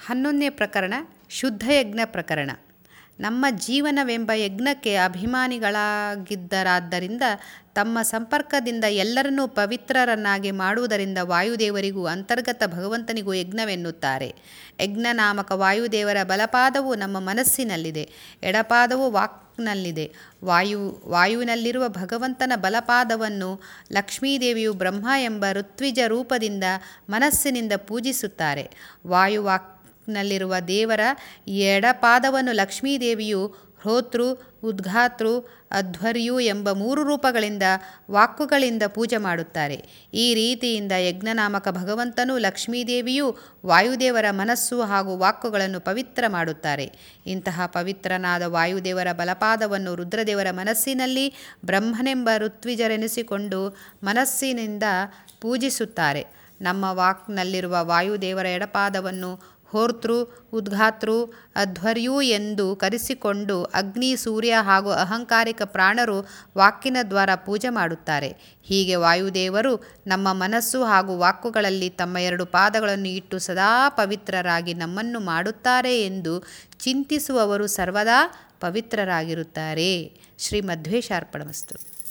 ಹನ್ನೊಂದನೇ ಪ್ರಕರಣ ಶುದ್ಧಯಜ್ಞ ಪ್ರಕರಣ ನಮ್ಮ ಜೀವನವೆಂಬ ಯಜ್ಞಕ್ಕೆ ಅಭಿಮಾನಿಗಳಾಗಿದ್ದರಾದ್ದರಿಂದ ತಮ್ಮ ಸಂಪರ್ಕದಿಂದ ಎಲ್ಲರನ್ನೂ ಪವಿತ್ರರನ್ನಾಗಿ ಮಾಡುವುದರಿಂದ ವಾಯುದೇವರಿಗೂ ಅಂತರ್ಗತ ಭಗವಂತನಿಗೂ ಯಜ್ಞವೆನ್ನುತ್ತಾರೆ ಯಜ್ಞ ನಾಮಕ ವಾಯುದೇವರ ಬಲಪಾದವು ನಮ್ಮ ಮನಸ್ಸಿನಲ್ಲಿದೆ ಎಡಪಾದವು ವಾಕ್ನಲ್ಲಿದೆ ವಾಯು ವಾಯುವಿನಲ್ಲಿರುವ ಭಗವಂತನ ಬಲಪಾದವನ್ನು ಲಕ್ಷ್ಮೀದೇವಿಯು ಬ್ರಹ್ಮ ಎಂಬ ಋತ್ವಿಜ ರೂಪದಿಂದ ಮನಸ್ಸಿನಿಂದ ಪೂಜಿಸುತ್ತಾರೆ ವಾಯು ವಾಕ್ ನಲ್ಲಿರುವ ದೇವರ ಎಡಪಾದವನ್ನು ಲಕ್ಷ್ಮೀದೇವಿಯು ಹೋತೃ ಉದ್ಘಾತೃ ಅಧ್ವರ್ಯು ಎಂಬ ಮೂರು ರೂಪಗಳಿಂದ ವಾಕ್ಕುಗಳಿಂದ ಪೂಜೆ ಮಾಡುತ್ತಾರೆ ಈ ರೀತಿಯಿಂದ ಯಜ್ಞನಾಮಕ ಭಗವಂತನು ಲಕ್ಷ್ಮೀದೇವಿಯು ವಾಯುದೇವರ ಮನಸ್ಸು ಹಾಗೂ ವಾಕ್ಕುಗಳನ್ನು ಪವಿತ್ರ ಮಾಡುತ್ತಾರೆ ಇಂತಹ ಪವಿತ್ರನಾದ ವಾಯುದೇವರ ಬಲಪಾದವನ್ನು ರುದ್ರದೇವರ ಮನಸ್ಸಿನಲ್ಲಿ ಬ್ರಹ್ಮನೆಂಬ ಋತ್ವಿಜರೆನಿಸಿಕೊಂಡು ಮನಸ್ಸಿನಿಂದ ಪೂಜಿಸುತ್ತಾರೆ ನಮ್ಮ ವಾಕ್ನಲ್ಲಿರುವ ವಾಯುದೇವರ ಎಡಪಾದವನ್ನು ಹೋರ್ತೃ ಉದ್ಘಾತೃ ಅಧ್ವರ್ಯು ಎಂದು ಕರೆಸಿಕೊಂಡು ಅಗ್ನಿ ಸೂರ್ಯ ಹಾಗೂ ಅಹಂಕಾರಿಕ ಪ್ರಾಣರು ವಾಕಿನ ದ್ವಾರ ಪೂಜೆ ಮಾಡುತ್ತಾರೆ ಹೀಗೆ ವಾಯುದೇವರು ನಮ್ಮ ಮನಸ್ಸು ಹಾಗೂ ವಾಕ್ಕುಗಳಲ್ಲಿ ತಮ್ಮ ಎರಡು ಪಾದಗಳನ್ನು ಇಟ್ಟು ಸದಾ ಪವಿತ್ರರಾಗಿ ನಮ್ಮನ್ನು ಮಾಡುತ್ತಾರೆ ಎಂದು ಚಿಂತಿಸುವವರು ಸರ್ವದಾ ಪವಿತ್ರರಾಗಿರುತ್ತಾರೆ ಶ್ರೀ ಮಧ್ವೇಶಾರ್ಪಣಮಸ್ತು